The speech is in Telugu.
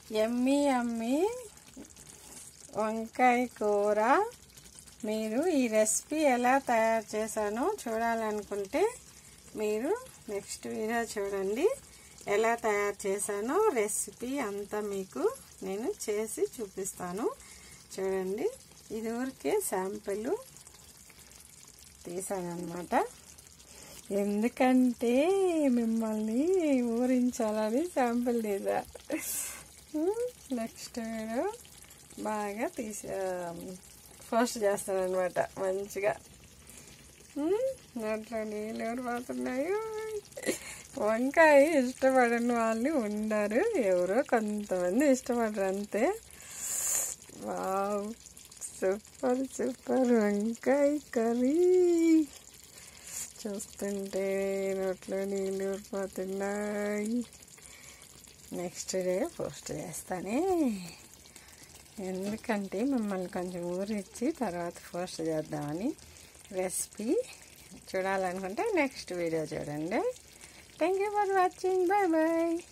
ఎమ్మి అమ్మి వంకాయ కూర మీరు ఈ రెసిపీ ఎలా తయారు చేశానో చూడాలనుకుంటే మీరు నెక్స్ట్ వీడియో చూడండి ఎలా తయారు చేశానో రెసిపీ అంతా మీకు నేను చేసి చూపిస్తాను చూడండి ఇది ఊరికే శాంపిల్ తీసానమాట ఎందుకంటే మిమ్మల్ని ఊరించాలని శాంపిల్ తీసా నెక్స్ట్ వీడియో బాగా తీసా పోస్ట్ చేస్తానమాట మంచిగా నోట్లో నీళ్ళు ఎవరు పోతున్నాయి వంకాయ ఇష్టపడని వాళ్ళు ఉండరు ఎవరో కొంతమంది ఇష్టపడరు అంతే వావ్ సూపర్ సూపర్ వంకాయ కర్రీ చూస్తుంటే నోట్లో నీళ్ళు ఊరిపోతున్నాయి నెక్స్ట్ డే పోస్ట్ చేస్తానే ఎందుకంటే మిమ్మల్ని కొంచెం ఊరిచ్చి తర్వాత పోస్ట్ చేద్దామని రెసిపీ చూడాలనుకుంటే నెక్స్ట్ వీడియో చూడండి thank you for watching bye bye